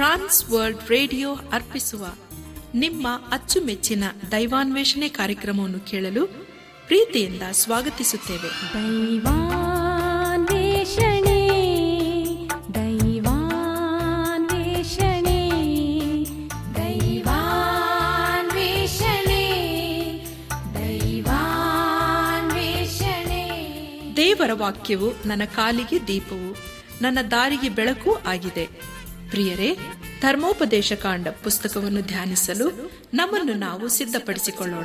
ಟ್ರಾನ್ಸ್ World radio ಅರ್ಪಿಸುವ ನಿಮ್ಮ ಅಚ್ಚುಮೆಚ್ಚಿನ ದೈವಾನ್ವೇಷಣೆ ಕಾರ್ಯಕ್ರಮವನ್ನು ಕೇಳಲು ಪ್ರೀತಿಯಿಂದ ಸ್ವಾಗತಿಸುತ್ತೇವೆ ದೈವಾನ್ವೇಷಣೆ ದೈವಾನ್ವೇಷಣೆ ದೈವಾನ್ವೇಷಣೆ ದೈವಾನ್ವೇಷಣೆ ದೇವರ ವಾಕ್ಯವು ನನ್ನ ಕಾಲಿಗೆ ದೀಪವು ನನ್ನ ದಾರಿಗೆ ಬೆಳಕೂ ಆಗಿದೆ ಪ್ರಿಯರೇ ಧರ್ಮೋಪದೇಶ ಕಾಂಡ ಪುಸ್ತಕವನ್ನು ಧ್ಯಾನಿಸಲು ನಮ್ಮನ್ನು ನಾವು ಸಿದ್ಧಪಡಿಸಿಕೊಳ್ಳೋಣ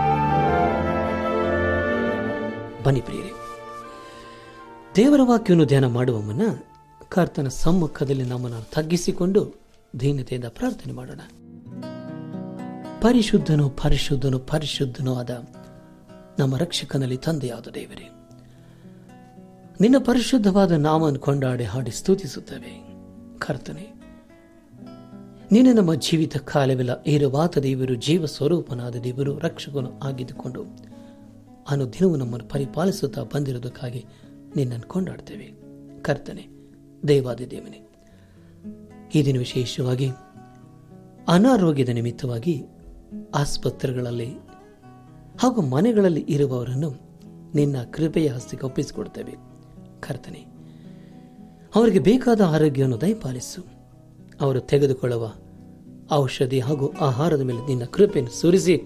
ಬನ್ನಿ ಪ್ರಿಯರೇ ದೇವರ ವಾಕ್ಯವನ್ನು ಧ್ಯಾನ ಮಾಡುವ ಮುನ್ನ ಕರ್ತನ ಸಮ್ಮುಖದಲ್ಲಿ ನಮ್ಮನ್ನು ತಗ್ಗಿಸಿಕೊಂಡು ದೀನತೆಯಿಂದ ಪ್ರಾರ್ಥನೆ ಮಾಡೋಣ ಪರಿಶುದ್ಧನು ಪರಿಶುದ್ಧನು ಪರಿಶುದ್ಧನೂ ಆದ ನಮ್ಮ ರಕ್ಷಕನಲ್ಲಿ ತಂದೆಯಾದ ದೇವರೇ ನಿನ್ನ ಪರಿಶುದ್ಧವಾದ ನಾಮವನ್ನು ಕೊಂಡಾಡಿ ಹಾಡಿ ಸ್ತುತಿಸುತ್ತೇವೆ ಕರ್ತನೆ ನೀನು ನಮ್ಮ ಜೀವಿತ ಕಾಲವೆಲ್ಲ ಏರುವಾತ ದೇವರು ಜೀವ ಸ್ವರೂಪನಾದ ದೇವರು ರಕ್ಷಕನು ಆಗಿದ್ದುಕೊಂಡು ಅನುದಿನವೂ ನಮ್ಮನ್ನು ಪರಿಪಾಲಿಸುತ್ತಾ ಬಂದಿರುವುದಕ್ಕಾಗಿ ನಿನ್ನನ್ನು ಕೊಂಡಾಡ್ತೇವೆ ಕರ್ತನೆ ದೇವಾದಿ ದೇವನೇ ಈ ದಿನ ವಿಶೇಷವಾಗಿ ಅನಾರೋಗ್ಯದ ನಿಮಿತ್ತವಾಗಿ ಆಸ್ಪತ್ರೆಗಳಲ್ಲಿ ಹಾಗೂ ಮನೆಗಳಲ್ಲಿ ಇರುವವರನ್ನು ನಿನ್ನ ಕೃಪೆಯ ಹಸ್ತಿಗೆ ಒಪ್ಪಿಸಿಕೊಡ್ತೇವೆ ಕರ್ತನೆ ಅವರಿಗೆ ಬೇಕಾದ ಆರೋಗ್ಯವನ್ನು ದಯಪಾಲಿಸು ಅವರು ತೆಗೆದುಕೊಳ್ಳುವ ಔಷಧಿ ಹಾಗೂ ಆಹಾರದ ಮೇಲೆ ನಿನ್ನ ಕೃಪೆಯನ್ನು ಸುರಿಸಿ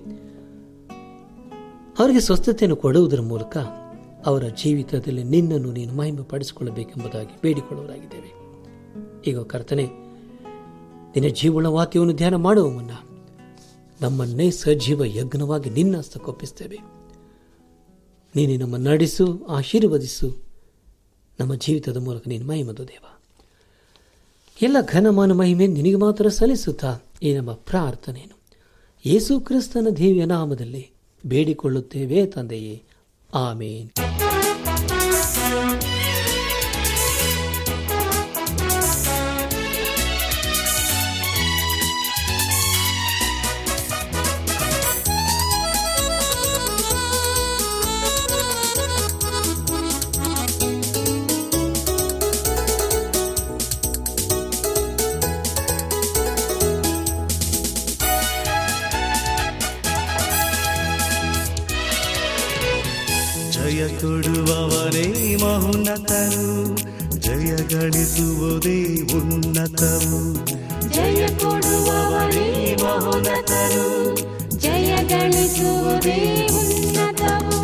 ಅವರಿಗೆ ಸ್ವಸ್ಥತೆಯನ್ನು ಕೊಡುವುದರ ಮೂಲಕ ಅವರ ಜೀವಿತದಲ್ಲಿ ನಿನ್ನನ್ನು ನೀನು ಮಹಿಮೆ ಪಡಿಸಿಕೊಳ್ಳಬೇಕೆಂಬುದಾಗಿ ಬೇಡಿಕೊಳ್ಳುವರಾಗಿದ್ದೇವೆ ಈಗ ಕರ್ತನೆ ನಿನ್ನ ಜೀವನ ವಾಕ್ಯವನ್ನು ಧ್ಯಾನ ಮಾಡುವ ಮುನ್ನ ನಮ್ಮನ್ನೇ ಸಜೀವ ಯಜ್ಞವಾಗಿ ನಿನ್ನ ಹಸ್ತಕ್ಕೊಪ್ಪಿಸ್ತೇವೆ ನೀನು ನಮ್ಮ ನಡೆಸು ಆಶೀರ್ವದಿಸು ನಮ್ಮ ಜೀವಿತದ ಮೂಲಕ ನೀನು ಮಹಿಮದು ದೇವ ಎಲ್ಲ ಘನಮಾನ ಮಹಿಮೆ ನಿನಗೆ ಮಾತ್ರ ಸಲ್ಲಿಸುತ್ತಾ ಈ ನಮ್ಮ ಪ್ರಾರ್ಥನೆಯನ್ನು ಯೇಸು ಕ್ರಿಸ್ತನ ದೇವಿಯ ನಾಮದಲ್ಲಿ ಬೇಡಿಕೊಳ್ಳುತ್ತೇವೆ ತಂದೆಯೇ ಆಮೇನ್ ಜಯ ಕೊಡುವವರೇ ಮಹುನ್ನತರು ಜಯ ಗಳಿಸುವುದೇ ಉನ್ನತವು ಜಯ ಕೊಡುವವರೇ ಮಹೋನ್ನತರು ಜಯ ಗಳಿಸುವುದೇ ಉನ್ನತವು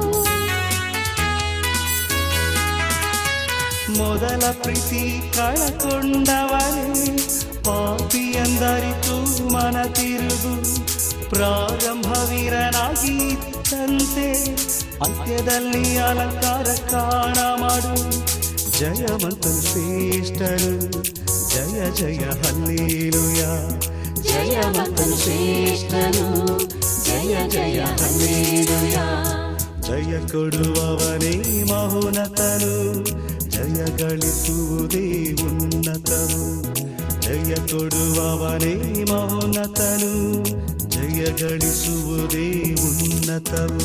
ಮೊದಲ ಪ್ರೀತಿ ಕಳಕೊಂಡವರೇ ಪಾಪಿಯಂದರಿತು ಮನ ತಿರುಗು ಪ್ರಾರಂಭವೀರನಾಗಿ ಇದ್ದಂತೆ ಅಂತ್ಯದಲ್ಲಿ ಅಲಂಕಾರ ಕಾಣ ಮಾಡು ಜಯವಂತನು ಶ್ರೇಷ್ಠರು ಜಯ ಜಯ ಹಲ್ಲೇಲುಯ ಜಯವಂತನು ಶ್ರೇಷ್ಠನು ಜಯ ಜಯ ಹಲ್ಲೇಲುಯ ಜಯ ಕೊಡುವವನೇ ಮಹೋನ್ನತನು ಜಯ ಗಳಿಸುವುದೇ ಉನ್ನತವು ಜಯ ಕೊಡುವವನೇ ಮಹೋನ್ನತನು ಜಯ ಗಳಿಸುವುದೇ ಉನ್ನತವು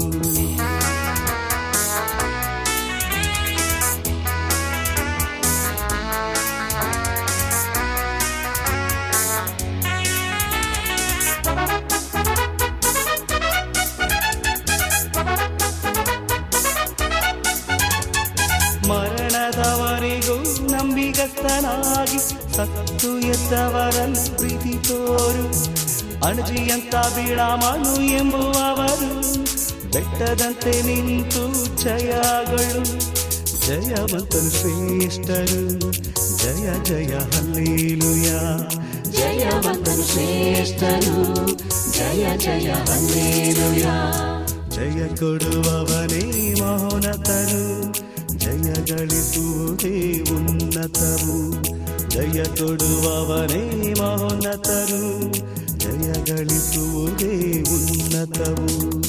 ಮರಣದವರೆಗೂ ನಂಬಿಗಸ್ತನಾಗಿ ಸತ್ತು ಎದ್ದವರನ್ನು ಪ್ರೀತಿ ತೋರು ಅಣಜಿಯಂತ ಬೀಳಾಮನು ಎಂಬುವವರು ಬೆಟ್ಟದಂತೆ ನಿಂತು ಜಯಗಳು ಜಯವಂತನು ಶ್ರೇಷ್ಠರು ಜಯ ಜಯ ಹಲ್ಲೇಲುಯ ಜಯವಂತನು ಶ್ರೇಷ್ಠನು ಜಯ ಜಯ ಹಲ್ಲೇಲುಯ ಜಯ ಕೊಡುವವನೇ ಮಹೋನ್ನತರು ಜಯ ಗಳಿಸುವುದೇ ಉನ್ನತವು ಜಯ ಕೊಡುವವನೇ ಮಹೋನ್ನತರು ಜಯ ಗಳಿಸುವುದೇ ಉನ್ನತವು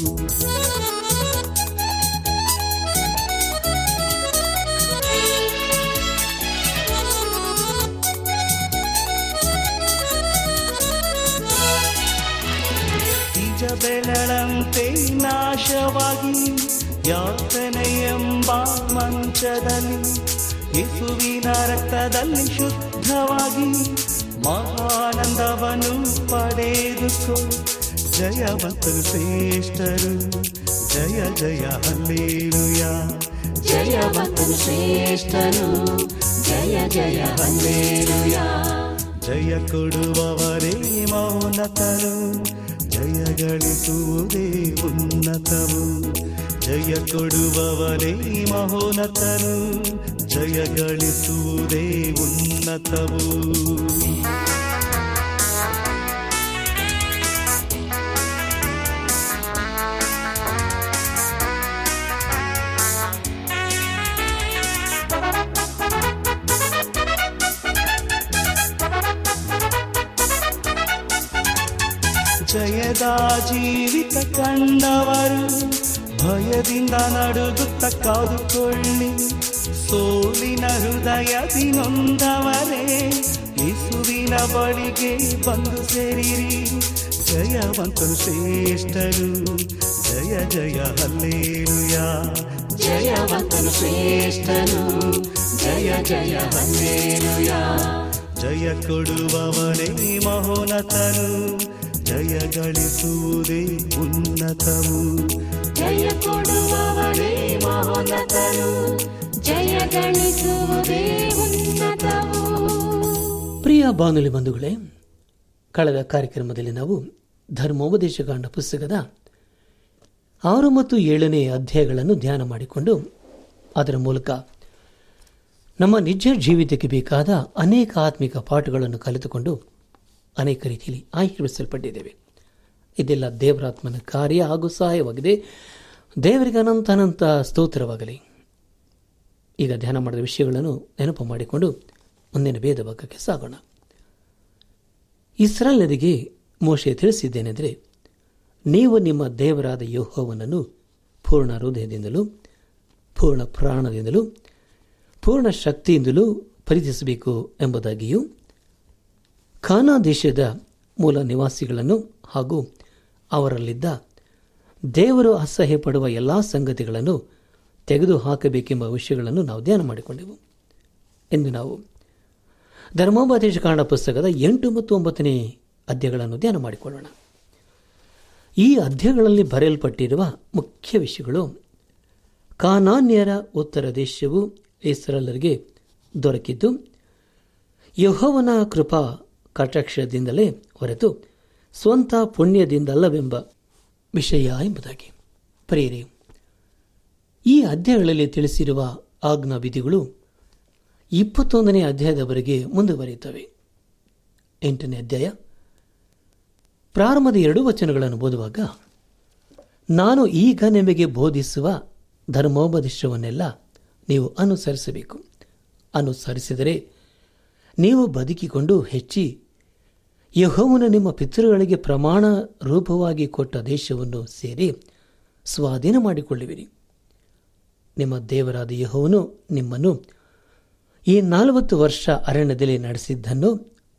ನಿಜ ಬೆಳಳಂತೆ ನಾಶವಾಗಿ ಯಾತನೆ ಎಂಬ ಮಂಚದಲ್ಲಿ ಯೇಸುವಿನ ರಕ್ತದಲ್ಲಿ ಶುದ್ಧವಾಗಿ ಮಹಾನಂದವನ್ನು ಪಡೆದುಕೋ ಜಯವಂತರು ಶ್ರೇಷ್ಠರು ಜಯ ಜಯ ಹಲ್ಲೇಲುಯ ಜಯವಂತನು ಶ್ರೇಷ್ಠನು ಜಯ ಜಯ ಹಲ್ಲೇಲುಯ ಜಯ ಕೊಡುವವರೇ ಮೌನತರು ಜಯ ಗಳಿಸುವುದೇ ಉನ್ನತವು ಜಯ ಕೊಡುವವರೇ ಮಹೋನ್ನತರು ಜಯ ಗಳಿಸುವುದೇ ಉನ್ನತವು ಜಯದ ಜೀವಿತ ಕಂಡವರು ಭಯದಿಂದ ನಡುಗುತ್ತ ಕಾದುಕೊಳ್ಳಿ ಸೋಲಿನ ಹೃದಯದಿ ನೊಂದವರೇ ಯೇಸುವಿನ ಬಳಿಗೆ ಬಂದು ಸೇರಿರಿ ಜಯವಂತರು ಶ್ರೇಷ್ಠರು ಜಯ ಜಯ ಹಲ್ಲೇಲುಯ ಜಯವಂತನು ಶ್ರೇಷ್ಠನು ಜಯ ಜಯ ಹಲ್ಲೇಲುಯ ಜಯ ಕೊಡುವವನೇ ಮಹೋನ್ನತನು ಜಯ ಗಳಿಸುವುದೇ ಉನ್ನತವು ಜಯ ಕೊಡುವವರೇ ಮಹೋನ್ನತನು ಜಯ ಗಳಿಸುವುದೇ ಉನ್ನತವು ಪ್ರಿಯ ಬಾನುಲಿ ಬಂಧುಗಳೇ ಕಳೆದ ಕಾರ್ಯಕ್ರಮದಲ್ಲಿ ನಾವು ಧರ್ಮೋಪದೇಶಕಾಂಡ ಪುಸ್ತಕದ ಆರು ಮತ್ತು ಏಳನೇ ಅಧ್ಯಾಯಗಳನ್ನು ಧ್ಯಾನ ಮಾಡಿಕೊಂಡು ಅದರ ಮೂಲಕ ನಮ್ಮ ನಿಜ ಜೀವಿತಕ್ಕೆ ಬೇಕಾದ ಅನೇಕ ಆತ್ಮಿಕ ಪಾಠಗಳನ್ನು ಕಲಿತುಕೊಂಡು ಅನೇಕ ರೀತಿಯಲ್ಲಿ ಆಶೀರ್ವಿಸಲ್ಪಟ್ಟಿದ್ದೇವೆ ಇದೆಲ್ಲ ದೇವರಾತ್ಮನ ಕಾರ್ಯ ಹಾಗೂ ಸಹಾಯವಾಗಿದೆ ದೇವರಿಗೆ ಅನಂತ ಅನಂತ ಸ್ತೋತ್ರವಾಗಲಿ ಈಗ ಧ್ಯಾನ ಮಾಡಿದ ವಿಷಯಗಳನ್ನು ನೆನಪು ಮಾಡಿಕೊಂಡು ಮುಂದಿನ ಭೇದ ಭಾಗಕ್ಕೆ ಸಾಗೋಣ ಇಸ್ರಾಯೇಲರಿಗೆ ಮೋಶೆ ತಿಳಿಸಿದ್ದೇನೆಂದರೆ ನೀವು ನಿಮ್ಮ ದೇವರಾದ ಯೆಹೋವನನ್ನು ಪೂರ್ಣ ಹೃದಯದಿಂದಲೂ ಪೂರ್ಣ ಪ್ರಾಣದಿಂದಲೂ ಪೂರ್ಣ ಶಕ್ತಿಯಿಂದಲೂ ಪ್ರೀತಿಸಬೇಕು ಎಂಬುದಾಗಿಯೂ ಖಾನಾ ದೇಶದ ಮೂಲ ನಿವಾಸಿಗಳನ್ನು ಹಾಗೂ ಅವರಲ್ಲಿದ್ದ ದೇವರು ಅಸಹ್ಯ ಪಡುವ ಎಲ್ಲ ಸಂಗತಿಗಳನ್ನು ತೆಗೆದುಹಾಕಬೇಕೆಂಬ ವಿಷಯಗಳನ್ನು ನಾವು ಧ್ಯಾನ ಮಾಡಿಕೊಂಡೆವು ಎಂದು ನಾವು ಧರ್ಮೋಪದೇಶ ಕಾಂಡ ಪುಸ್ತಕದ ಎಂಟು ಮತ್ತು ಒಂಬತ್ತನೇ ಅಧ್ಯಾಯಗಳನ್ನು ಧ್ಯಾನ ಮಾಡಿಕೊಳ್ಳೋಣ ಈ ಅಧ್ಯಾಯಗಳಲ್ಲಿ ಬರೆಯಲ್ಪಟ್ಟಿರುವ ಮುಖ್ಯ ವಿಷಯಗಳು ಕಾನಾನ್ಯರ ಉತ್ತರ ದೇಶವು ಇಸ್ರಾಲರಿಗೆ ದೊರಕಿದ್ದು ಯಹೋವನ ಕೃಪಾ ಕಟಾಕ್ಷದಿಂದಲೇ ಹೊರತು ಸ್ವಂತ ಪುಣ್ಯದಿಂದಲ್ಲವೆಂಬ ವಿಷಯ ಎಂಬುದಾಗಿ ಪ್ರೇರೆ ಈ ಅಧ್ಯಾಯಗಳಲ್ಲಿ ತಿಳಿಸಿರುವ ಆಜ್ಞಾ ವಿಧಿಗಳು ಇಪ್ಪತ್ತೊಂದನೇ ಅಧ್ಯಾಯದವರೆಗೆ ಮುಂದುವರಿಯುತ್ತವೆ ಎಂಟನೇ ಅಧ್ಯಾಯ ಪ್ರಾರಂಭದ ಎರಡು ವಚನಗಳನ್ನು ಓದುವಾಗ ನಾನು ಈಗ ನಿಮಗೆ ಬೋಧಿಸುವ ಧರ್ಮೋಪದೇಶವನ್ನೆಲ್ಲ ನೀವು ಅನುಸರಿಸಬೇಕು ಅನುಸರಿಸಿದರೆ ನೀವು ಬದುಕಿಕೊಂಡು ಹೆಚ್ಚಿ ಯಹೋವನು ನಿಮ್ಮ ಪಿತೃಗಳಿಗೆ ಪ್ರಮಾಣ ರೂಪವಾಗಿ ಕೊಟ್ಟ ದೇಶವನ್ನು ಸೇರಿ ಸ್ವಾಧೀನ ಮಾಡಿಕೊಳ್ಳುವಿರಿ ನಿಮ್ಮ ದೇವರಾದ ಯಹೋವನು ನಿಮ್ಮನ್ನು ಈ ನಲವತ್ತು ವರ್ಷ ಅರಣ್ಯದಲ್ಲಿ ನಡೆಸಿದ್ದನ್ನು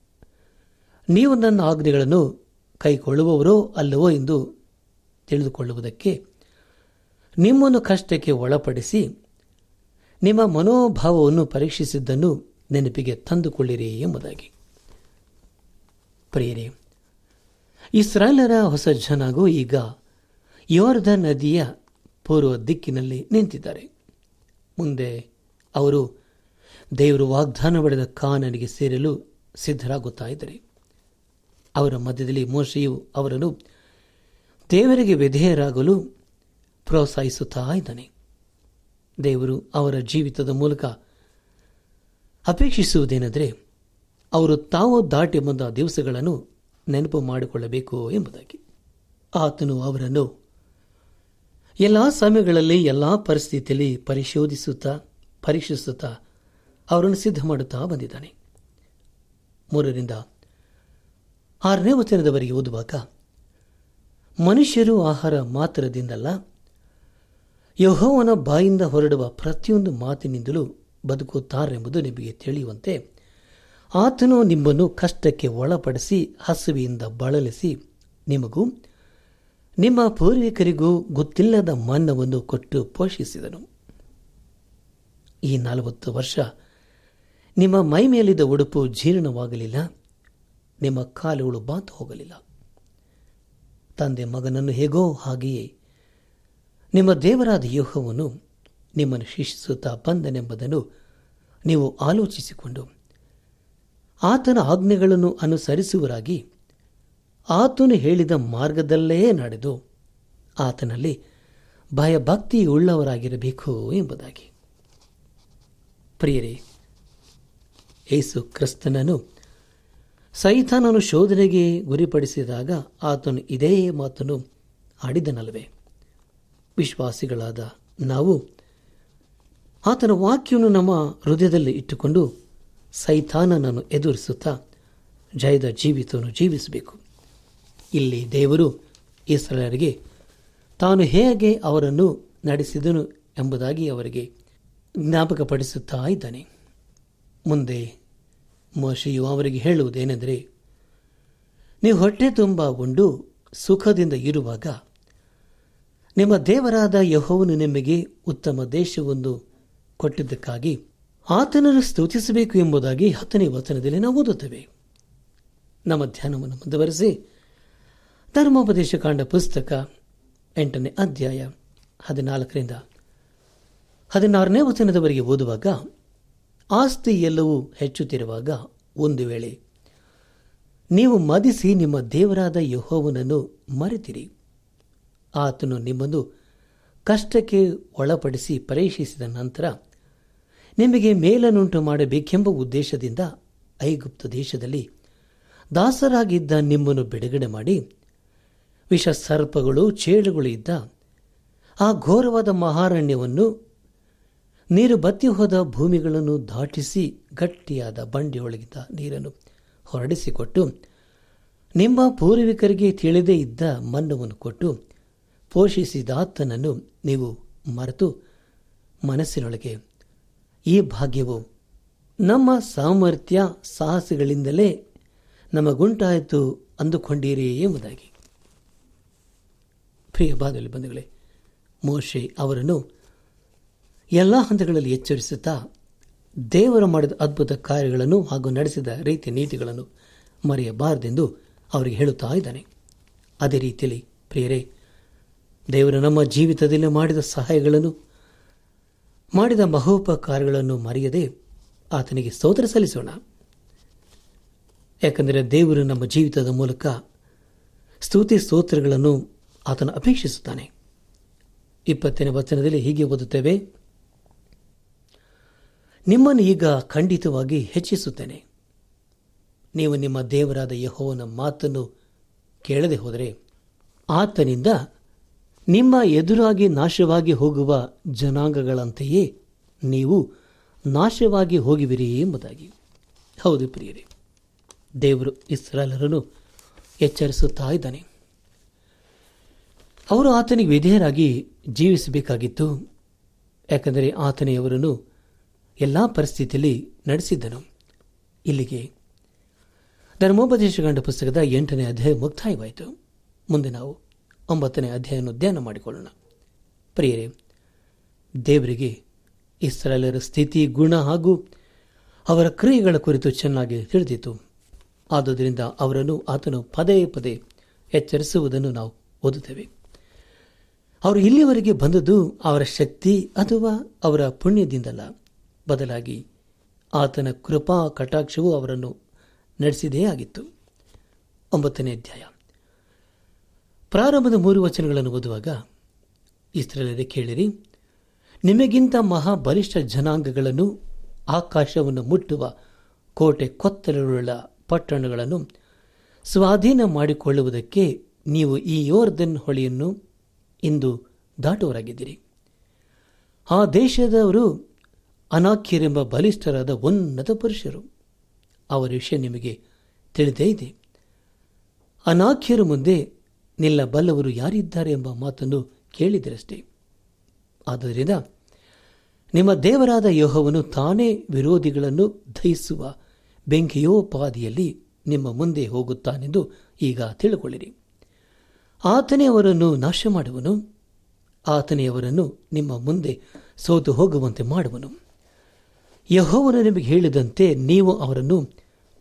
ನೀವು ನನ್ನ ಆಜ್ಞೆಗಳನ್ನು ಕೈಗೊಳ್ಳುವವರೋ ಅಲ್ಲವೋ ಎಂದು ತಿಳಿದುಕೊಳ್ಳುವುದಕ್ಕೆ ನಿಮ್ಮನ್ನು ಕಷ್ಟಕ್ಕೆ ಒಳಪಡಿಸಿ ನಿಮ್ಮ ಮನೋಭಾವವನ್ನು ಪರೀಕ್ಷಿಸಿದ್ದನ್ನು ನೆನಪಿಗೆ ತಂದುಕೊಳ್ಳಿರಿ ಎಂಬುದಾಗಿ ಪ್ರಿಯರೇ ಇಸ್ರಾಯೇಲರ ಹೊಸ ಜನಾಗೂ ಈಗ ಯೋರ್ಧ ನದಿಯ ಪೂರ್ವ ದಿಕ್ಕಿನಲ್ಲಿ ನಿಂತಿದ್ದಾರೆ ಮುಂದೆ ಅವರು ದೇವರು ವಾಗ್ದಾನ ಪಡೆದ ಕಾನನಿಗೆ ಸೇರಲು ಸಿದ್ಧರಾಗುತ್ತಾ ಇದ್ದಾರೆ ಅವರ ಮಧ್ಯದಲ್ಲಿ ಮೋಶೆಯು ಅವರನ್ನು ದೇವರಿಗೆ ವಿಧೇಯರಾಗಲು ಪ್ರೋತ್ಸಾಹಿಸುತ್ತಾ ಇದ್ದಾನೆ ದೇವರು ಅವರ ಜೀವಿತದ ಮೂಲಕ ಅಪೇಕ್ಷಿಸುವುದೇನೆಂದರೆ ಅವರು ತಾವು ದಾಟಿ ಬಂದ ದಿವಸಗಳನ್ನು ನೆನಪು ಮಾಡಿಕೊಳ್ಳಬೇಕು ಎಂಬುದಾಗಿ ಆತನು ಅವರನ್ನು ಎಲ್ಲ ಸಮಯಗಳಲ್ಲಿ ಎಲ್ಲ ಪರಿಸ್ಥಿತಿಯಲ್ಲಿ ಪರಿಶೋಧಿಸುತ್ತಾ ಪರೀಕ್ಷಿಸುತ್ತಾ ಅವರನ್ನು ಸಿದ್ಧ ಮಾಡುತ್ತಾ ಬಂದಿದ್ದಾನೆ ಮೂರರಿಂದ ಆರನೇ ವಚನದವರೆಗೆ ಓದುವಾಗ ಮನುಷ್ಯರು ಆಹಾರ ಮಾತ್ರದಿಂದಲ್ಲ ಯಹೋವನ ಬಾಯಿಂದ ಹೊರಡುವ ಪ್ರತಿಯೊಂದು ಮಾತಿನಿಂದಲೂ ಬದುಕುತ್ತಾರೆಂಬುದು ನಿಮಗೆ ತಿಳಿಯುವಂತೆ ಆತನು ನಿಮ್ಮನ್ನು ಕಷ್ಟಕ್ಕೆ ಒಳಪಡಿಸಿ ಹಸುವೆಯಿಂದ ಬಳಲಿಸಿ ನಿಮಗೂ ನಿಮ್ಮ ಪೂರ್ವಿಕರಿಗೂ ಗೊತ್ತಿಲ್ಲದ ಮನ್ನವನ್ನು ಕೊಟ್ಟು ಪೋಷಿಸಿದನು ಈ ನಲವತ್ತು ವರ್ಷ ನಿಮ್ಮ ಮೈ ಮೇಲಿದ್ದ ಉಡುಪು ಜೀರ್ಣವಾಗಲಿಲ್ಲ ನಿಮ್ಮ ಕಾಲುಗಳು ಬಾತು ಹೋಗಲಿಲ್ಲ ತಂದೆ ಮಗನನ್ನು ಹೇಗೋ ಹಾಗೆಯೇ ನಿಮ್ಮ ದೇವರಾದ ಯೋಹವನ್ನು ನಿಮ್ಮನ್ನು ಶಿಕ್ಷಿಸುತ್ತಾ ಬಂದನೆಂಬುದನ್ನು ನೀವು ಆಲೋಚಿಸಿಕೊಂಡು ಆತನ ಆಜ್ಞೆಗಳನ್ನು ಅನುಸರಿಸುವರಾಗಿ ಆತನು ಹೇಳಿದ ಮಾರ್ಗದಲ್ಲೇ ನಡೆದು ಆತನಲ್ಲಿ ಭಯಭಕ್ತಿಯುಳ್ಳವರಾಗಿರಬೇಕು ಎಂಬುದಾಗಿ ಪ್ರಿಯರೇ ಯೇಸು ಕ್ರಿಸ್ತನನ್ನು ಸೈತಾನನು ಶೋಧನೆಗೆ ಗುರಿಪಡಿಸಿದಾಗ ಆತನು ಇದೇ ಮಾತನ್ನು ಆಡಿದನಲ್ಲವೇ ವಿಶ್ವಾಸಿಗಳಾದ ನಾವು ಆತನ ವಾಕ್ಯವನ್ನು ನಮ್ಮ ಹೃದಯದಲ್ಲಿ ಇಟ್ಟುಕೊಂಡು ಸೈತಾನನನ್ನು ಎದುರಿಸುತ್ತಾ ಜಯದ ಜೀವಿತವನ್ನು ಜೀವಿಸಬೇಕು ಇಲ್ಲಿ ದೇವರು ಇಸ್ರಾಯರಿಗೆ ತಾನು ಹೇಗೆ ಅವರನ್ನು ನಡೆಸಿದನು ಎಂಬುದಾಗಿ ಅವರಿಗೆ ಜ್ಞಾಪಕಪಡಿಸುತ್ತಾ ಇದ್ದಾನೆ ಮುಂದೆ ಮೋಶೆಯು ಅವರಿಗೆ ಹೇಳುವುದೇನೆಂದರೆ ನೀವು ಹೊಟ್ಟೆ ತುಂಬ ಉಂಡು ಸುಖದಿಂದ ಇರುವಾಗ ನಿಮ್ಮ ದೇವರಾದ ಯಹೋವನು ನಿಮಗೆ ಉತ್ತಮ ದೇಶವೊಂದು ಕೊಟ್ಟಿದ್ದಕ್ಕಾಗಿ ಆತನನ್ನು ಸ್ತುತಿಸಬೇಕು ಎಂಬುದಾಗಿ ಹತ್ತನೇ ವಚನದಲ್ಲಿ ನಾವು ಓದುತ್ತೇವೆ ನಮ್ಮ ಧ್ಯಾನವನ್ನು ಮುಂದುವರೆಸಿ ಧರ್ಮೋಪದೇಶ ಕಾಂಡ ಪುಸ್ತಕ ಎಂಟನೇ ಅಧ್ಯಾಯ ಹದಿನಾಲ್ಕರಿಂದ ಹದಿನಾರನೇ ವಚನದವರೆಗೆ ಓದುವಾಗ ಆಸ್ತಿ ಎಲ್ಲವೂ ಹೆಚ್ಚುತ್ತಿರುವಾಗ ಒಂದು ವೇಳೆ ನೀವು ಮದಿಸಿ ನಿಮ್ಮ ದೇವರಾದ ಯಹೋವನನ್ನು ಮರೆತಿರಿ ಆತನು ನಿಮ್ಮನ್ನು ಕಷ್ಟಕ್ಕೆ ಒಳಪಡಿಸಿ ಪರೀಕ್ಷಿಸಿದ ನಂತರ ನಿಮಗೆ ಮೇಲನ್ನುಂಟು ಮಾಡಬೇಕೆಂಬ ಉದ್ದೇಶದಿಂದ ಐಗುಪ್ತ ದೇಶದಲ್ಲಿ ದಾಸರಾಗಿದ್ದ ನಿಮ್ಮನ್ನು ಬಿಡುಗಡೆ ಮಾಡಿ ವಿಷ ಸರ್ಪಗಳು ಚೇಳುಗಳು ಇದ್ದ ಆ ಘೋರವಾದ ಮಹಾರಣ್ಯವನ್ನು ನೀರು ಬತ್ತಿ ಹೋದ ಭೂಮಿಗಳನ್ನು ದಾಟಿಸಿ ಗಟ್ಟಿಯಾದ ಬಂಡೆಯೊಳಗಿದ್ದ ನೀರನ್ನು ಹೊರಡಿಸಿಕೊಟ್ಟು ನಿಮ್ಮ ಪೂರ್ವಿಕರಿಗೆ ತಿಳಿದೇ ಇದ್ದ ಮನ್ನವನ್ನು ಕೊಟ್ಟು ಪೋಷಿಸಿದಾತನನ್ನು ನೀವು ಮರೆತು ಮನಸ್ಸಿನೊಳಗೆ ಈ ಭಾಗ್ಯವು ನಮ್ಮ ಸಾಮರ್ಥ್ಯ ಸಾಹಸಗಳಿಂದಲೇ ನಮಗುಂಟಾಯಿತು ಅಂದುಕೊಂಡಿರಿ ಎಂಬುದಾಗಿ ಪ್ರಿಯ ಬಾದಲ್ಲಿ ಬಂಧುಗಳೇ ಮೋಶೆ ಅವರನ್ನು ಎಲ್ಲ ಹಂತಗಳಲ್ಲಿ ಎಚ್ಚರಿಸುತ್ತಾ ದೇವರು ಮಾಡಿದ ಅದ್ಭುತ ಕಾರ್ಯಗಳನ್ನು ಹಾಗೂ ನಡೆಸಿದ ರೀತಿ ನೀತಿಗಳನ್ನು ಮರೆಯಬಾರದೆಂದು ಅವರಿಗೆ ಹೇಳುತ್ತಾ ಇದ್ದಾನೆ ಅದೇ ರೀತಿಯಲ್ಲಿ ಪ್ರಿಯರೇ ದೇವರು ನಮ್ಮ ಜೀವಿತದಲ್ಲಿ ಮಾಡಿದ ಸಹಾಯಗಳನ್ನು ಮಾಡಿದ ಮಹೋಪಕಾರಗಳನ್ನು ಮರೆಯದೆ ಆತನಿಗೆ ಸ್ತೋತ್ರ ಸಲ್ಲಿಸೋಣ ಯಾಕೆಂದರೆ ದೇವರು ನಮ್ಮ ಜೀವಿತದ ಮೂಲಕ ಸ್ತುತಿ ಸ್ತೋತ್ರಗಳನ್ನು ಆತನು ಅಪೇಕ್ಷಿಸುತ್ತಾನೆ ಇಪ್ಪತ್ತನೇ ವಚನದಲ್ಲಿ ಹೀಗೆ ಓದುತ್ತೇವೆ ನಿಮ್ಮನ್ನು ಈಗ ಖಂಡಿತವಾಗಿ ಹೆಚ್ಚಿಸುತ್ತೇನೆ ನೀವು ನಿಮ್ಮ ದೇವರಾದ ಯಹೋವನ ಮಾತನ್ನು ಕೇಳದೆ ಹೋದರೆ ಆತನಿಂದ ನಿಮ್ಮ ಎದುರಾಗಿ ನಾಶವಾಗಿ ಹೋಗುವ ಜನಾಂಗಗಳಂತೆಯೇ ನೀವು ನಾಶವಾಗಿ ಹೋಗುವಿರಿ ಎಂಬುದಾಗಿ ಹೌದು ಪ್ರಿಯರೇ ದೇವರು ಇಸ್ರಾಲರನ್ನು ಎಚ್ಚರಿಸುತ್ತಾ ಇದ್ದಾನೆ ಅವರು ಆತನಿಗೆ ವಿಧೇಯರಾಗಿ ಜೀವಿಸಬೇಕಾಗಿತ್ತು ಯಾಕೆಂದರೆ ಆತನೇ ಅವರನ್ನು ಎಲ್ಲ ಪರಿಸ್ಥಿತಿಯಲ್ಲಿ ನಡೆಸಿದ್ದನು ಇಲ್ಲಿಗೆ ಧರ್ಮೋಪದೇಶಗಂಡ ಪುಸ್ತಕದ ಎಂಟನೇ ಅಧ್ಯಾಯ ಮುಕ್ತಾಯವಾಯಿತು ಮುಂದೆ ನಾವು ಒಂಬತ್ತನೇ ಅಧ್ಯಾಯವನ್ನು ಧ್ಯಾನ ಮಾಡಿಕೊಳ್ಳೋಣ ಪ್ರಿಯರೇ ದೇವರಿಗೆ ಇಸ್ರಾಯೇಲರ ಸ್ಥಿತಿ ಗುಣ ಹಾಗೂ ಅವರ ಕ್ರಿಯೆಗಳ ಕುರಿತು ಚೆನ್ನಾಗಿ ತಿಳಿದಿತ್ತು ಆದುದರಿಂದ ಅವರನ್ನು ಆತನು ಪದೇ ಪದೇ ಎಚ್ಚರಿಸುವುದನ್ನು ನಾವು ಓದುತ್ತೇವೆ ಅವರು ಇಲ್ಲಿಯವರೆಗೆ ಬಂದದ್ದು ಅವರ ಶಕ್ತಿ ಅಥವಾ ಅವರ ಪುಣ್ಯದಿಂದಲ್ಲ ಬದಲಾಗಿ ಆತನ ಕೃಪಾ ಕಟಾಕ್ಷವು ಅವರನ್ನು ನಡೆಸಿದೇ ಆಗಿತ್ತು ಒಂಬತ್ತನೇ ಅಧ್ಯಾಯ ಪ್ರಾರಂಭದ ಮೂರು ವಚನಗಳನ್ನು ಓದುವಾಗ ಇಸ್ರೇಲರೇ ಕೇಳಿರಿ ನಿಮಗಿಂತ ಮಹಾಬಲಿಷ್ಠ ಜನಾಂಗಗಳನ್ನು ಆಕಾಶವನ್ನು ಮುಟ್ಟುವ ಕೋಟೆ ಕೊತ್ತಲುಳ್ಳ ಪಟ್ಟಣಗಳನ್ನು ಸ್ವಾಧೀನ ಮಾಡಿಕೊಳ್ಳುವುದಕ್ಕೆ ನೀವು ಈ ಯೋರ್ದನ್ ಹೊಳೆಯನ್ನು ಇಂದು ದಾಟುವರಾಗಿದ್ದೀರಿ ಆ ದೇಶದವರು ಅನಾಖ್ಯರೆಂಬ ಬಲಿಷ್ಠರಾದ ಉನ್ನತ ಪುರುಷರು ಅವರ ವಿಷಯ ನಿಮಗೆ ತಿಳಿದೇ ಇದೆ ಅನಾಖ್ಯರ ಮುಂದೆ ನಿಲ್ಲಬಲ್ಲವರು ಯಾರಿದ್ದಾರೆ ಎಂಬ ಮಾತನ್ನು ಕೇಳಿದರಷ್ಟೇ ಆದ್ದರಿಂದ ನಿಮ್ಮ ದೇವರಾದ ಯೋಹವನು ತಾನೇ ವಿರೋಧಿಗಳನ್ನು ದಹಿಸುವ ಬೆಂಕಿಯೋಪಾದಿಯಲ್ಲಿ ನಿಮ್ಮ ಮುಂದೆ ಹೋಗುತ್ತಾನೆಂದು ಈಗ ತಿಳುಕೊಳ್ಳಿರಿ ಆತನೇ ಅವರನ್ನು ನಾಶ ಮಾಡುವನು ಆತನೇ ಅವರನ್ನು ನಿಮ್ಮ ಮುಂದೆ ಸೋತು ಹೋಗುವಂತೆ ಮಾಡುವನು ಯಹೋವನು ನಿಮಗೆ ಹೇಳಿದಂತೆ ನೀವು ಅವರನ್ನು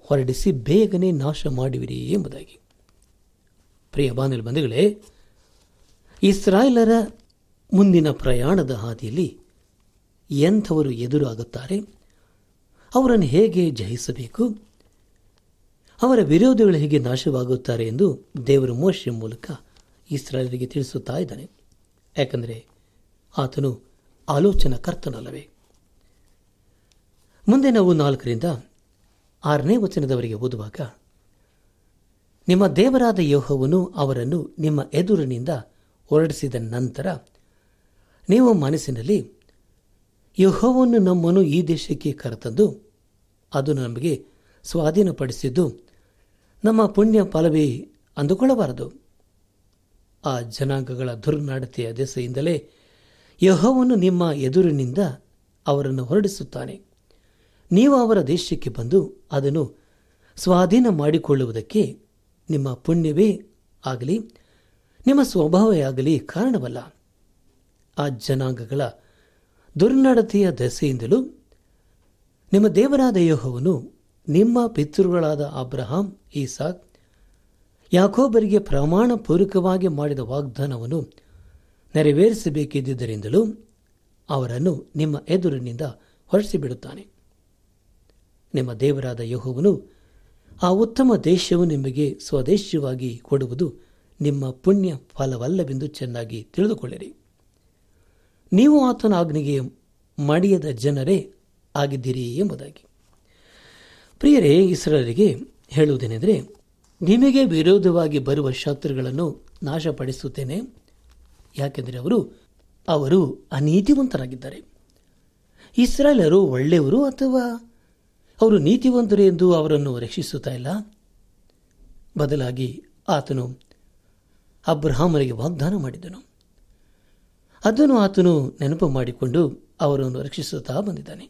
ಹೊರಡಿಸಿ ಬೇಗನೆ ನಾಶ ಮಾಡುವಿರಿ ಎಂಬುದಾಗಿ ಪ್ರಿಯ ಬಾಂಧವ ಬಂಧುಗಳೇ ಇಸ್ರಾಯೇಲರ ಮುಂದಿನ ಪ್ರಯಾಣದ ಹಾದಿಯಲ್ಲಿ ಎಂಥವರು ಎದುರಾಗುತ್ತಾರೆ ಅವರನ್ನು ಹೇಗೆ ಜಯಿಸಬೇಕು ಅವರ ವಿರೋಧಿಗಳು ಹೇಗೆ ನಾಶವಾಗುತ್ತಾರೆ ಎಂದು ದೇವರ ಮೋಶ ಮೂಲಕ ಇಸ್ರಾಯೇಲರಿಗೆ ತಿಳಿಸುತ್ತಾ ಇದ್ದಾನೆ ಯಾಕಂದರೆ ಆತನು ಆಲೋಚನಾ ಕರ್ತನಲ್ಲವೇ ಮುಂದೆ ನಾವು ನಾಲ್ಕರಿಂದ ಆರನೇ ವಚನದವರೆಗೆ ಓದುವಾಗ ನಿಮ್ಮ ದೇವರಾದ ಯೋಹವನು ಅವರನ್ನು ನಿಮ್ಮ ಎದುರಿನಿಂದ ಹೊರಡಿಸಿದ ನಂತರ ನೀವು ಮನಸ್ಸಿನಲ್ಲಿ ಯಹೋವನ್ನು ನಮ್ಮನ್ನು ಈ ದೇಶಕ್ಕೆ ಕರೆತಂದು ಅದು ನಮಗೆ ಸ್ವಾಧೀನಪಡಿಸಿದ್ದು ನಮ್ಮ ಪುಣ್ಯ ಫಲವೇ ಅಂದುಕೊಳ್ಳಬಾರದು ಆ ಜನಾಂಗಗಳ ದುರ್ನಡತೆಯ ದೆಸೆಯಿಂದಲೇ ಯಹೋವನ್ನು ನಿಮ್ಮ ಎದುರಿನಿಂದ ಅವರನ್ನು ಹೊರಡಿಸುತ್ತಾನೆ ನೀವು ಅವರ ದೇಶಕ್ಕೆ ಬಂದು ಅದನ್ನು ಸ್ವಾಧೀನ ಮಾಡಿಕೊಳ್ಳುವುದಕ್ಕೆ ನಿಮ್ಮ ಪುಣ್ಯವೇ ಆಗಲಿ ನಿಮ್ಮ ಸ್ವಭಾವವೇ ಆಗಲಿ ಕಾರಣವಲ್ಲ ಆ ಜನಾಂಗಗಳ ದುರ್ನಡತೆಯ ದೆಸೆಯಿಂದಲೂ ನಿಮ್ಮ ದೇವರಾದ ಯಹೋವನು ನಿಮ್ಮ ಪಿತೃಗಳಾದ ಅಬ್ರಹಾಂ ಈಸಾಕ್ ಯಾಕೋಬರಿಗೆ ಪ್ರಮಾಣ ಪೂರ್ವಕವಾಗಿ ಮಾಡಿದ ವಾಗ್ದಾನವನ್ನು ನೆರವೇರಿಸಬೇಕಿದ್ದುದರಿಂದಲೂ ಅವರನ್ನು ನಿಮ್ಮ ಎದುರಿನಿಂದ ಹೊರಡಿಸಿಬಿಡುತ್ತಾನೆ ನಿಮ್ಮ ದೇವರಾದ ಯಹೋವನು ಆ ಉತ್ತಮ ದೇಶವು ನಿಮಗೆ ಸ್ವದೇಶವಾಗಿ ಕೊಡುವುದು ನಿಮ್ಮ ಪುಣ್ಯ ಫಲವಲ್ಲವೆಂದು ಚೆನ್ನಾಗಿ ತಿಳಿದುಕೊಳ್ಳಿರಿ ನೀವು ಆತನ ಆಜ್ಞೆಗೆ ಮಡಿಯದ ಜನರೇ ಆಗಿದ್ದೀರಿ ಎಂಬುದಾಗಿ ಪ್ರಿಯರೇ ಇಸ್ರಾಯರಿಗೆ ಹೇಳುವುದೇನೆಂದರೆ ನಿಮಗೆ ವಿರೋಧವಾಗಿ ಬರುವ ಶತ್ರುಗಳನ್ನು ನಾಶಪಡಿಸುತ್ತೇನೆ ಯಾಕೆಂದರೆ ಅವರು ಅವರು ಅನೀತಿವಂತರಾಗಿದ್ದಾರೆ ಇಸ್ರಾಯೇಲರು ಒಳ್ಳೆಯವರು ಅಥವಾ ಅವರು ನೀತಿವಂತರು ಎಂದು ಅವರನ್ನು ರಕ್ಷಿಸುತ್ತಾ ಇಲ್ಲ ಬದಲಾಗಿ ಆತನು ಅಬ್ರಹಾಮರಿಗೆ ವಾಗ್ದಾನ ಮಾಡಿದನು ಅದನ್ನು ಆತನು ನೆನಪು ಮಾಡಿಕೊಂಡು ಅವರನ್ನು ರಕ್ಷಿಸುತ್ತಾ ಬಂದಿದ್ದಾನೆ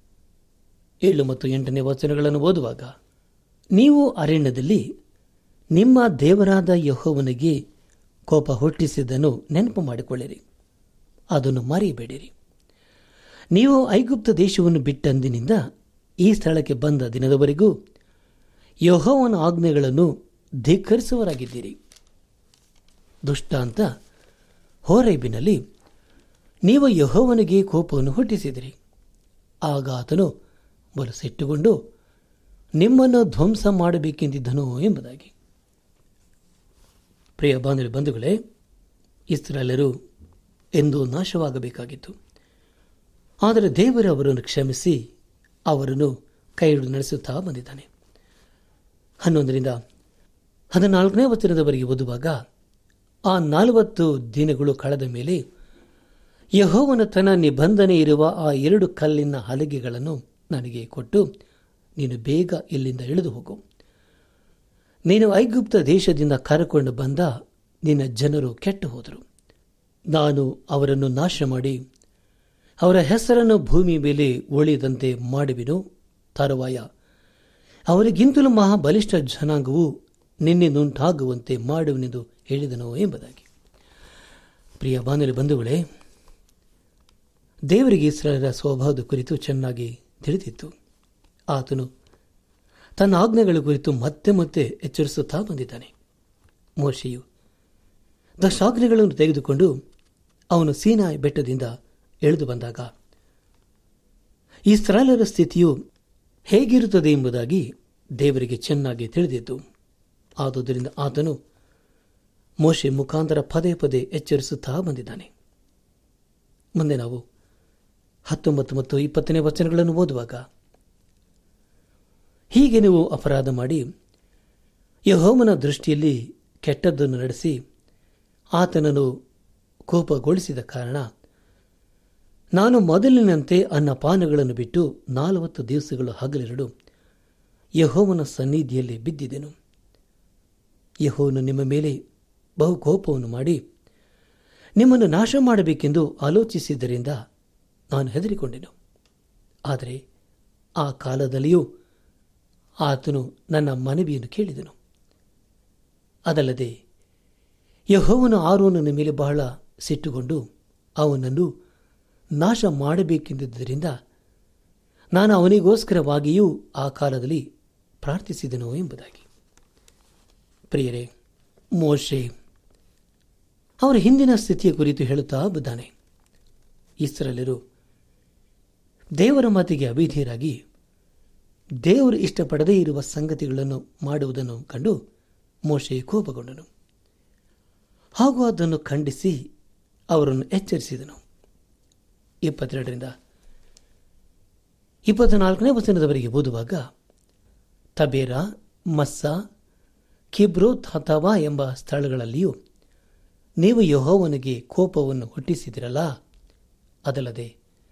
ಏಳು ಮತ್ತು ಎಂಟನೇ ವಚನಗಳನ್ನು ಓದುವಾಗ ನೀವು ಅರಣ್ಯದಲ್ಲಿ ನಿಮ್ಮ ದೇವರಾದ ಯಹೋವನಿಗೆ ಕೋಪ ಹುಟ್ಟಿಸಿದ್ದನ್ನು ನೆನಪು ಮಾಡಿಕೊಳ್ಳಿರಿ ಅದನ್ನು ಮರೆಯಬೇಡಿರಿ ನೀವು ಐಗುಪ್ತ ದೇಶವನ್ನು ಬಿಟ್ಟಂದಿನಿಂದ ಈ ಸ್ಥಳಕ್ಕೆ ಬಂದ ದಿನದವರೆಗೂ ಯಹೋವನ ಆಜ್ಞೆಗಳನ್ನು ಧಿಕ್ಕರಿಸುವರಾಗಿದ್ದೀರಿ ದುಷ್ಟಾಂತ ಹೋರೈಬಿನಲ್ಲಿ ನೀವು ಯಹೋವನಿಗೆ ಕೋಪವನ್ನು ಹುಟ್ಟಿಸಿದಿರಿ ಆಗ ಆತನು ಬಲು ಸಿಟ್ಟುಕೊಂಡು ನಿಮ್ಮನ್ನು ಧ್ವಂಸ ಮಾಡಬೇಕೆಂದಿದ್ದನು ಎಂಬುದಾಗಿ ಪ್ರಿಯ ಬಾಂಧವ್ಯ ಬಂಧುಗಳೇ ಇಸ್ರಾಯೇಲರು ಎಂದು ನಾಶವಾಗಬೇಕಾಗಿತ್ತು ಆದರೆ ದೇವರು ಅವರನ್ನು ಕ್ಷಮಿಸಿ ಅವರನ್ನು ಕೈ ಹಿಡಿದು ನಡೆಸುತ್ತಾ ಬಂದಿದ್ದಾನೆ ಹನ್ನೊಂದರಿಂದ ಹದಿನಾಲ್ಕನೇ ವಚನದವರೆಗೆ ಓದುವಾಗ ಆ ನಲವತ್ತು ದಿನಗಳು ಕಳೆದ ಮೇಲೆ ಯಹೋವನ ತನ್ನ ನಿಬಂಧನೆ ಇರುವ ಆ ಎರಡು ಕಲ್ಲಿನ ಹಲಗೆಗಳನ್ನು ನನಗೆ ಕೊಟ್ಟು ನೀನು ಬೇಗ ಇಲ್ಲಿಂದ ಇಳಿದು ಹೋಗು ನೀನು ಐಗುಪ್ತ ದೇಶದಿಂದ ಕರೆಕೊಂಡು ಬಂದ ನಿನ್ನ ಜನರು ಕೆಟ್ಟು ಹೋದರು ನಾನು ಅವರನ್ನು ನಾಶ ಮಾಡಿ ಅವರ ಹೆಸರನ್ನು ಭೂಮಿ ಮೇಲೆ ಉಳಿದಂತೆ ಮಾಡುವೆನು ತರುವಾಯ ಅವರಿಗಿಂತಲೂ ಮಹಾಬಲಿಷ್ಠ ಜನಾಂಗವು ನಿನ್ನೆನುಂಟಾಗುವಂತೆ ಮಾಡುವನೆಂದು ಹೇಳಿದನು ಎಂಬುದಾಗಿ ಪ್ರಿಯ ಬಾನುಲಿ ಬಂಧುಗಳೇ ದೇವರಿಗೆ ಇಸ್ರಾಯೇಲರ ಸ್ವಭಾವದ ಕುರಿತು ಚೆನ್ನಾಗಿ ತಿಳಿದಿತ್ತು ಆತನು ತನ್ನ ಆಜ್ಞೆಗಳ ಕುರಿತು ಮತ್ತೆ ಮತ್ತೆ ಎಚ್ಚರಿಸುತ್ತಾ ಬಂದಿದ್ದಾನೆ ಮೋಶೆಯು ದಶಾಜ್ಞೆಗಳನ್ನು ತೆಗೆದುಕೊಂಡು ಅವನು ಸೀನಾಯ್ ಬೆಟ್ಟದಿಂದ ಎಳೆದು ಬಂದಾಗ ಇಸ್ರಾಯೇಲರ ಸ್ಥಿತಿಯು ಹೇಗಿರುತ್ತದೆ ಎಂಬುದಾಗಿ ದೇವರಿಗೆ ಚೆನ್ನಾಗಿ ತಿಳಿದಿತ್ತು ಆದುದರಿಂದ ಆತನು ಮೋಶೆ ಮುಖಾಂತರ ಪದೇ ಪದೇ ಎಚ್ಚರಿಸುತ್ತಾ ಬಂದಿದ್ದಾನೆ ಮುಂದೆ ನಾವು ಹತ್ತೊಂಬತ್ತು ಮತ್ತು ಇಪ್ಪತ್ತನೇ ವಚನಗಳನ್ನು ಓದುವಾಗ ಹೀಗೆ ನೀವು ಅಪರಾಧ ಮಾಡಿ ಯಹೋಮನ ದೃಷ್ಟಿಯಲ್ಲಿ ಕೆಟ್ಟದ್ದನ್ನು ನಡೆಸಿ ಆತನನ್ನು ಕೋಪಗೊಳಿಸಿದ ಕಾರಣ ನಾನು ಮೊದಲಿನಂತೆ ಅನ್ನಪಾನಗಳನ್ನು ಬಿಟ್ಟು ನಾಲ್ವತ್ತು ದಿವಸಗಳು ಹಗಲಿರಡು ಯಹೋವನ ಸನ್ನಿಧಿಯಲ್ಲಿ ಬಿದ್ದಿದ್ದೆನು ಯಹೋವನು ನಿಮ್ಮ ಮೇಲೆ ಬಹು ಕೋಪವನ್ನು ಮಾಡಿ ನಿಮ್ಮನ್ನು ನಾಶ ಮಾಡಬೇಕೆಂದು ಆಲೋಚಿಸಿದ್ದರಿಂದ ನಾನು ಹೆದರಿಕೊಂಡೆನು ಆದರೆ ಆ ಕಾಲದಲ್ಲಿಯೂ ಆತನು ನನ್ನ ಮನವಿಯನ್ನು ಕೇಳಿದನು ಅದಲ್ಲದೆ ಯಹೋವನು ಆರೋನನ ಮೇಲೆ ಬಹಳ ಸಿಟ್ಟುಕೊಂಡು ಅವನನ್ನು ನಾಶ ಮಾಡಬೇಕೆಂದಿದ್ದರಿಂದ ನಾನು ಅವನಿಗೋಸ್ಕರವಾಗಿಯೂ ಆ ಕಾಲದಲ್ಲಿ ಪ್ರಾರ್ಥಿಸಿದನು ಎಂಬುದಾಗಿ ಪ್ರಿಯರೇ ಮೋಶೆ ಅವರ ಹಿಂದಿನ ಸ್ಥಿತಿಯ ಕುರಿತು ಹೇಳುತ್ತಾ ಬಂದಾನೆ ಇಸ್ರಲ್ಲರು ದೇವರ ಮಾತಿಗೆ ಅಭಿಧೇಯರಾಗಿ ದೇವರು ಇಷ್ಟಪಡದೇ ಇರುವ ಸಂಗತಿಗಳನ್ನು ಮಾಡುವುದನ್ನು ಕಂಡು ಮೋಶೆ ಕೋಪಗೊಂಡನು ಹಾಗೂ ಅದನ್ನು ಖಂಡಿಸಿ ಅವರನ್ನು ಎಚ್ಚರಿಸಿದನು ಇಪ್ಪತ್ತೆರಡರಿಂದ ಇಪ್ಪತ್ನಾಲ್ಕನೇ ವಚನದವರೆಗೆ ಓದುವಾಗ ತಬೇರ ಮಸ್ಸ ಕಿಬ್ರೋತ್ ಹತವಾ ಎಂಬ ಸ್ಥಳಗಳಲ್ಲಿಯೂ ನೀವು ಯಹೋವನಿಗೆ ಕೋಪವನ್ನು ಹುಟ್ಟಿಸಿದಿರಲ್ಲ ಅದಲ್ಲದೆ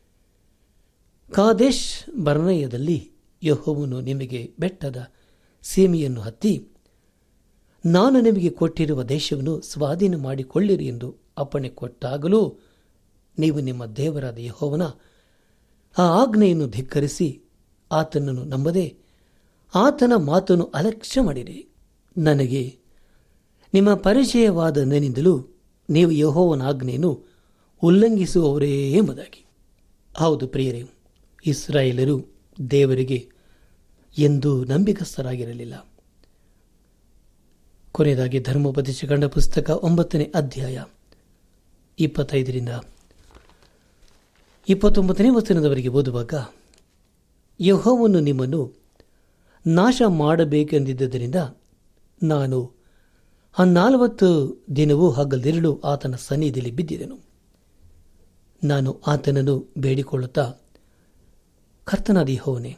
ಕಾದೇಶ್ ಬರ್ನಯದಲ್ಲಿ ಯಹೋವನು ನಿಮಗೆ ಬೆಟ್ಟದ ಸೀಮೆಯನ್ನು ಹತ್ತಿ ನಾನು ನಿಮಗೆ ಕೊಟ್ಟಿರುವ ದೇಶವನ್ನು ಸ್ವಾಧೀನ ಮಾಡಿಕೊಳ್ಳಿರಿ ಎಂದು ಅಪ್ಪಣೆ ಕೊಟ್ಟಾಗಲೂ ನೀವು ನಿಮ್ಮ ದೇವರಾದ ಯಹೋವನ ಆ ಆಜ್ಞೆಯನ್ನು ಧಿಕ್ಕರಿಸಿ ಆತನನ್ನು ನಂಬದೆ ಆತನ ಮಾತನ್ನು ಅಲಕ್ಷ್ಯ ಮಾಡಿರಿ ನನಗೆ ನಿಮ್ಮ ಪರಿಚಯವಾದ ನೆನಿಂದಲೂ ನೀವು ಯಹೋವನ ಆಜ್ಞೆಯನ್ನು ಉಲ್ಲಂಘಿಸುವವರೇ ಎಂಬುದಾಗಿ ಹೌದು ಪ್ರಿಯರೇ ಇಸ್ರಾಯೇಲರು ದೇವರಿಗೆ ಎಂದೂ ನಂಬಿಕಸ್ಥರಾಗಿರಲಿಲ್ಲ ಕೊನೆಯದಾಗಿ ಧರ್ಮೋಪದೇಶ ಕಂಡ ಪುಸ್ತಕ ಒಂಬತ್ತನೇ ಅಧ್ಯಾಯ ಇಪ್ಪತ್ತೈದರಿಂದ ಇಪ್ಪತ್ತೊಂಬತ್ತನೇ ವಚನದವರೆಗೆ ಓದುವಾಗ ಯಹೋವನ್ನು ನಿಮ್ಮನ್ನು ನಾಶ ಮಾಡಬೇಕೆಂದಿದ್ದರಿಂದ ನಾನು ಆ ನಾಲ್ವತ್ತು ದಿನವೂ ಹಗಲಿರುಳು ಆತನ ಸನ್ನಿಧಿಯಲ್ಲಿ ಬಿದ್ದಿದೆನು ನಾನು ಆತನನ್ನು ಬೇಡಿಕೊಳ್ಳುತ್ತಾ ಕರ್ತನಾದ ಯೆಹೋವನೇ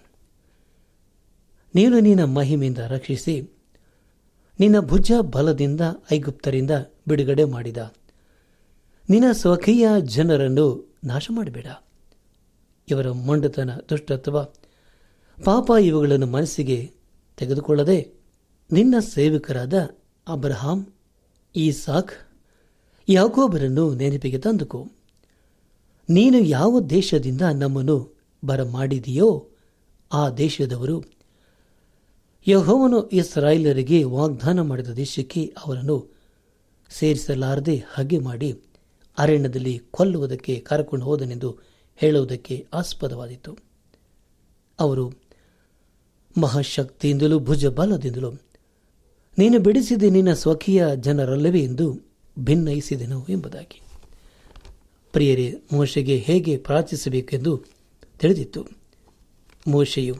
ನೀನು ನಿನ್ನ ಮಹಿಮೆಯಿಂದ ರಕ್ಷಿಸಿ ನಿನ್ನ ಭುಜ ಬಲದಿಂದ ಐಗುಪ್ತರಿಂದ ಬಿಡುಗಡೆ ಮಾಡಿದ ನಿನ್ನ ಸ್ವಕೀಯ ಜನರನ್ನು ನಾಶ ಮಾಡಬೇಡ ಇವರ ಮೊಂಡತನ ದುಷ್ಟತ್ವ ಪಾಪ ಇವುಗಳನ್ನು ಮನಸ್ಸಿಗೆ ತೆಗೆದುಕೊಳ್ಳದೆ ನಿನ್ನ ಸೇವಕರಾದ ಅಬ್ರಹಾಂ ಈಸಾಕ್ ಯಾಕೋಬರನ್ನು ನೆನಪಿಗೆ ತಂದುಕೋ ನೀನು ಯಾವ ದೇಶದಿಂದ ನಮ್ಮನ್ನು ಬರಮಾಡಿದೆಯೋ ಆ ದೇಶದವರು ಯಹೋವನು ಇಸ್ರಾಯೇಲರಿಗೆ ವಾಗ್ದಾನ ಮಾಡಿದ ದೇಶಕ್ಕೆ ಅವರನ್ನು ಸೇರಿಸಲಾರದೆ ಹಾಗೆ ಮಾಡಿ ಅರಣ್ಯದಲ್ಲಿ ಕೊಲ್ಲುವುದಕ್ಕೆ ಕರಕೊಂಡು ಹೋದನೆಂದು ಹೇಳುವುದಕ್ಕೆ ಆಸ್ಪದವಾದಿತ್ತು ಅವರು ಮಹಾಶಕ್ತಿಯಿಂದಲೂ ಭುಜ ಬಲದಿಂದಲೂ ನೀನು ಬಿಡಿಸಿದ ನಿನ್ನ ಸ್ವಕೀಯ ಜನರಲ್ಲವೇ ಎಂದು ಭಿನ್ನಯಿಸಿದೆನು ಎಂಬುದಾಗಿ ಪ್ರಿಯರೇ ಮೋಶೆಗೆ ಹೇಗೆ ಪ್ರಾರ್ಥಿಸಬೇಕೆಂದು ತಿಳಿದಿತ್ತು ಮೋಶೆಯು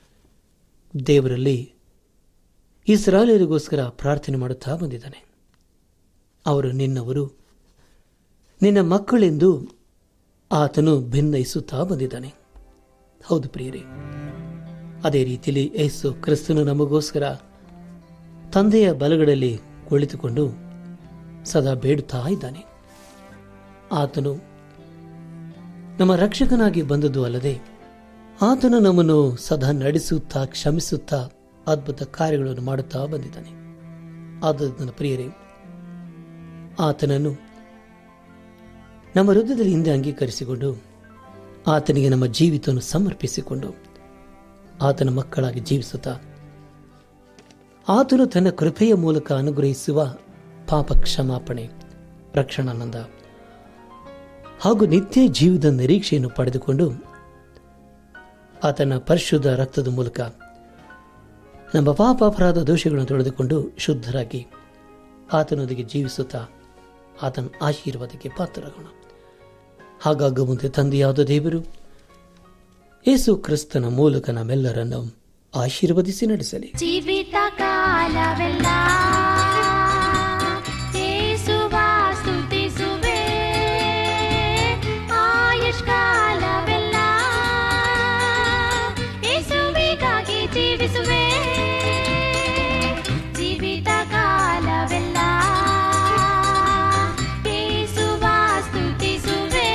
ದೇವರಲ್ಲಿ ಇಸ್ರಾಯೇಲರಿಗೋಸ್ಕರ ಪ್ರಾರ್ಥನೆ ಮಾಡುತ್ತಾ ಬಂದಿದ್ದಾನೆ ಅವರು ನಿನ್ನವರು ನಿನ್ನ ಮಕ್ಕಳೆಂದು ಆತನು ಭಿನ್ನಯಿಸುತ್ತಾ ಬಂದಿದ್ದಾನೆ ಹೌದು ಪ್ರಿಯರೇ ಅದೇ ರೀತಿಯಲ್ಲಿ ಯೇಸು ಕ್ರಿಸ್ತನು ನಮಗೋಸ್ಕರ ತಂದೆಯ ಬಲಗಳಲ್ಲಿ ಕುಳಿತುಕೊಂಡು ಸದಾ ಬೇಡುತ್ತಾ ಇದ್ದಾನೆ ಆತನು ನಮ್ಮ ರಕ್ಷಕನಾಗಿ ಬಂದದ್ದು ಅಲ್ಲದೆ ಆತನು ನಮ್ಮನ್ನು ಸದಾ ನಡೆಸುತ್ತಾ ಕ್ಷಮಿಸುತ್ತಾ ಅದ್ಭುತ ಕಾರ್ಯಗಳನ್ನು ಮಾಡುತ್ತಾ ಬಂದಿದ್ದಾನೆ ಆದ್ದರಿಂದ ಪ್ರಿಯರೇ ಆತನನ್ನು ನಮ್ಮ ಹೃದಯದಲ್ಲಿ ಹಿಂದೆ ಅಂಗೀಕರಿಸಿಕೊಂಡು ಆತನಿಗೆ ನಮ್ಮ ಜೀವಿತವನ್ನು ಸಮರ್ಪಿಸಿಕೊಂಡು ಆತನ ಮಕ್ಕಳಾಗಿ ಜೀವಿಸುತ್ತಾ ಆತನು ತನ್ನ ಕೃಪೆಯ ಮೂಲಕ ಅನುಗ್ರಹಿಸುವ ಪಾಪ ಕ್ಷಮಾಪಣೆ ರಕ್ಷಣಾನಂದ ಹಾಗೂ ನಿತ್ಯ ಜೀವದ ನಿರೀಕ್ಷೆಯನ್ನು ಪಡೆದುಕೊಂಡು ಆತನ ಪರಿಶುದ್ಧ ರಕ್ತದ ಮೂಲಕ ನಮ್ಮ ಪಾಪ ಅಪರಾಧ ದೋಷಗಳನ್ನು ತೊಳೆದುಕೊಂಡು ಶುದ್ಧರಾಗಿ ಆತನೊಂದಿಗೆ ಜೀವಿಸುತ್ತಾ ಆತನ ಆಶೀರ್ವಾದಕ್ಕೆ ಪಾತ್ರರಾಗೋಣ ಹಾಗಾಗುವಂತೆ ತಂದೆಯಾದ ದೇವರು ಯೇಸು ಕ್ರಿಸ್ತನ ಮೂಲಕ ನಮ್ಮೆಲ್ಲರನ್ನು ಆಶೀರ್ವದಿಸಿ ನಡೆಸಲಿ ಜೀವಿತ ಕಾಲವೆಲ್ಲ ಯೇಸುವ ಸ್ತುತಿಸುವೆ ಆಯುಷ್ಕಾಲವೆಲ್ಲ ಯೇಸುವಿಗಾಗಿ ಜೀವಿಸುವೆ ಜೀವಿತ ಕಾಲವೆಲ್ಲ ಯೇಸುವ ಸ್ತುತಿಸುವೆ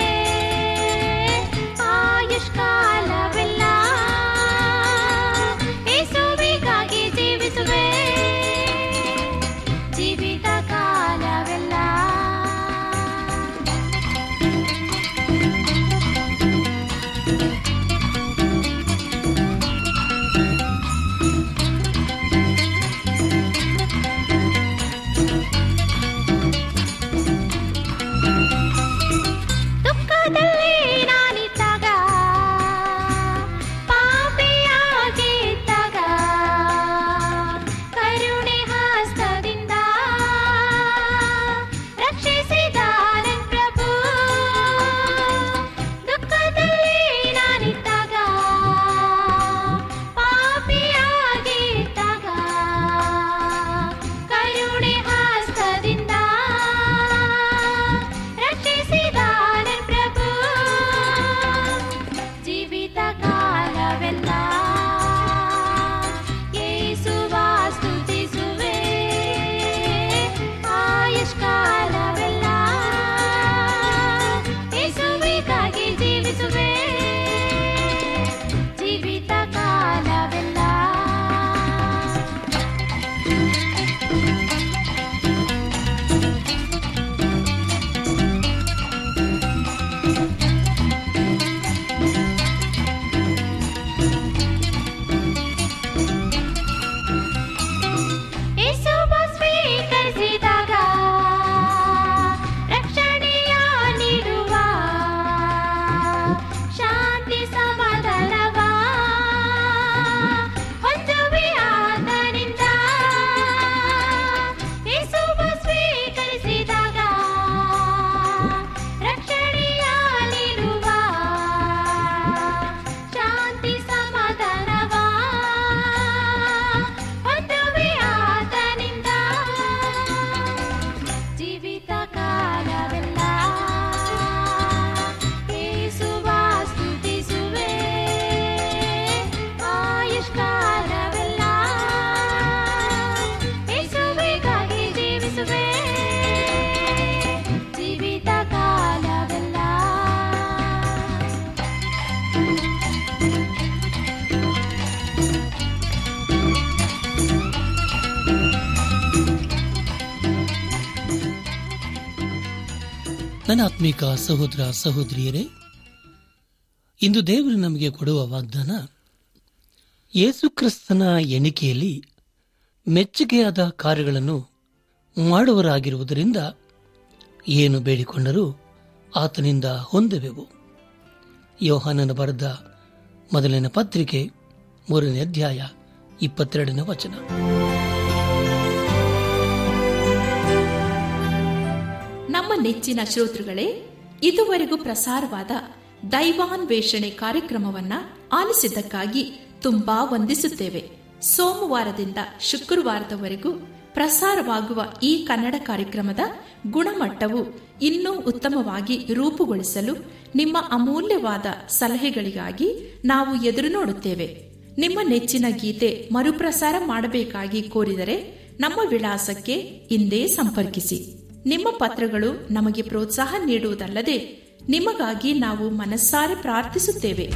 ಆಯುಷ್ಕಾಲವೆಲ್ಲ ಯೇಸುವಿಗಾಗಿ ಜೀವಿಸುವೆ ಜೀವಿತ ಕಾಲವೆಲ್ಲ ದುಃಖದಲ್ಲಿ ನಾನಿದ್ದಾಗ ಪಾಪಿಯಾಗಿದ್ದಾಗ ನನಾತ್ಮಿಕ ಸಹೋದರ ಸಹೋದರಿಯರೇ ಇಂದು ದೇವರು ನಮಗೆ ಕೊಡುವ ವಾಗ್ದಾನ ಯೇಸುಕ್ರಿಸ್ತನ ಎಣಿಕೆಯಲ್ಲಿ ಮೆಚ್ಚುಗೆಯಾದ ಕಾರ್ಯಗಳನ್ನು ಮಾಡುವರಾಗಿರುವುದರಿಂದ ಏನು ಬೇಡಿಕೊಂಡರೂ ಆತನಿಂದ ಹೊಂದುವೆವು ಯೋಹಾನನ ಬರೆದ ಮೊದಲನೇ ಪತ್ರಿಕೆ ಮೂರನೇ ಅಧ್ಯಾಯ ಇಪ್ಪತ್ತೆರಡನೇ ವಚನ ನಮ್ಮ ನೆಚ್ಚಿನ ಶ್ರೋತೃಗಳೇ ಇದುವರೆಗೂ ಪ್ರಸಾರವಾದ ದೈವಾನ್ವೇಷಣೆ ಕಾರ್ಯಕ್ರಮವನ್ನ ಆಲಿಸಿದ್ದಕ್ಕಾಗಿ ತುಂಬಾ ವಂದಿಸುತ್ತೇವೆ ಸೋಮವಾರದಿಂದ ಶುಕ್ರವಾರದವರೆಗೂ ಪ್ರಸಾರವಾಗುವ ಈ ಕನ್ನಡ ಕಾರ್ಯಕ್ರಮದ ಗುಣಮಟ್ಟವು ಇನ್ನೂ ಉತ್ತಮವಾಗಿ ರೂಪುಗೊಳಿಸಲು ನಿಮ್ಮ ಅಮೂಲ್ಯವಾದ ಸಲಹೆಗಳಿಗಾಗಿ ನಾವು ಎದುರು ನೋಡುತ್ತೇವೆ ನಿಮ್ಮ ನೆಚ್ಚಿನ ಗೀತೆ ಮರುಪ್ರಸಾರ ಮಾಡಬೇಕಾಗಿ ಕೋರಿದರೆ ನಮ್ಮ ವಿಳಾಸಕ್ಕೆ ಇಂದೇ ಸಂಪರ್ಕಿಸಿ ನಿಮ್ಮ ಪತ್ರಗಳು ನಮಗೆ ಪ್ರೋತ್ಸಾಹ ನೀಡುವುದಲ್ಲದೆ ನಿಮಗಾಗಿ ನಾವು ಮನಸ್ಸಾರೆ ಪ್ರಾರ್ಥಿಸುತ್ತೇವೆ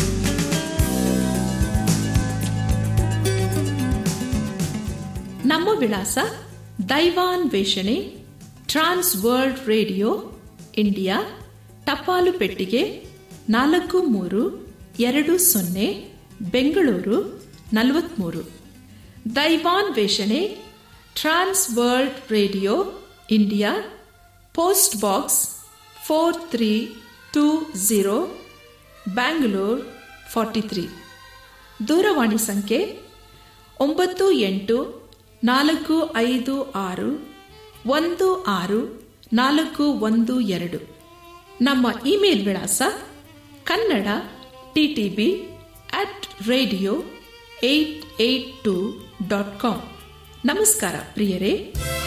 ನಮ್ಮ ವಿಳಾಸ ದೈವಾನ್ ವೇಷಣೆ ಟ್ರಾನ್ಸ್ ವರ್ಲ್ಡ್ ರೇಡಿಯೋ ಇಂಡಿಯಾ ಟಪಾಲು ಪೆಟ್ಟಿಗೆ ನಾಲ್ಕು ಮೂರು ಎರಡು ಸೊನ್ನೆ ಬೆಂಗಳೂರು ನಲವತ್ಮೂರು ದೈವಾನ್ ವೇಷಣೆ Trans World Radio India post box four three two zero Bangalore forty three ದೂರವಾಣಿ ಸಂಖ್ಯೆ ಒಂಬತ್ತು ಎಂಟು ನಾಲ್ಕು ಐದು ಆರು ಒಂದು ಆರು ನಾಲ್ಕು ಒಂದು ಎರಡು ನಮ್ಮ ಇಮೇಲ್ ವಿಳಾಸ Kannada TTB at radio eight eight two dot com ನಮಸ್ಕಾರ ಪ್ರಿಯರೇ